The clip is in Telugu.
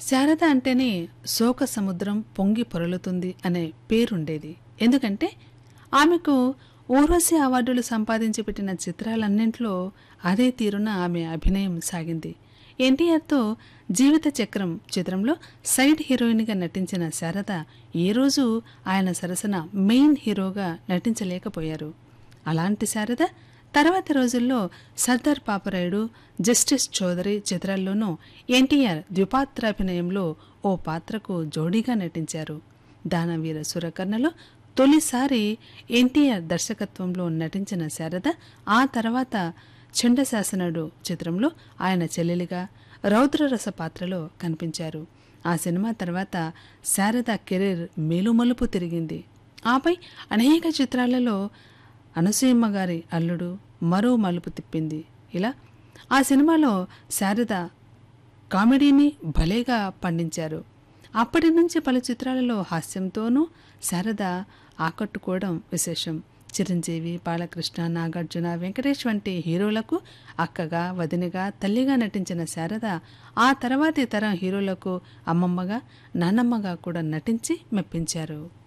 శారద అంటేనే శోక సముద్రం పొంగి పొరలుతుంది అనే పేరుండేది ఎందుకంటే ఆమెకు ఊర్వశి అవార్డులు సంపాదించి పెట్టిన చిత్రాలన్నింటిలో అదే తీరున ఆమె అభినయం సాగింది ఎన్టీఆర్తో జీవిత చక్రం చిత్రంలో సైడ్ హీరోయిన్గా నటించిన శారద ఏ రోజు ఆయన సరసన మెయిన్ హీరోగా నటించలేకపోయారు అలాంటి శారద తర్వాతి రోజుల్లో సర్దార్ పాపరాయుడు జస్టిస్ చౌదరి చిత్రాల్లోనూ ఎన్టీఆర్ ద్విపాత్రాభినయంలో ఓ పాత్రకు జోడీగా నటించారు దానవీర సురకర్ణలో తొలిసారి ఎన్టీఆర్ దర్శకత్వంలో నటించిన శారద ఆ తర్వాత చండశాసనుడు చిత్రంలో ఆయన చెల్లెలిగా రౌద్రరస పాత్రలో కనిపించారు ఆ సినిమా తర్వాత శారద కెరీర్ మేలుమలుపు తిరిగింది ఆపై అనేక చిత్రాలలో అనసూయమ్మ గారి అల్లుడు మరో మలుపు తిప్పింది ఇలా ఆ సినిమాలో శారద కామెడీని భలేగా పండించారు అప్పటి నుంచి పలు చిత్రాలలో హాస్యంతోనూ శారద ఆకట్టుకోవడం విశేషం చిరంజీవి బాలకృష్ణ నాగార్జున వెంకటేష్ వంటి హీరోలకు అక్కగా వదినగా తల్లిగా నటించిన శారద ఆ తర్వాతి తరం హీరోలకు అమ్మమ్మగా నానమ్మగా కూడా నటించి మెప్పించారు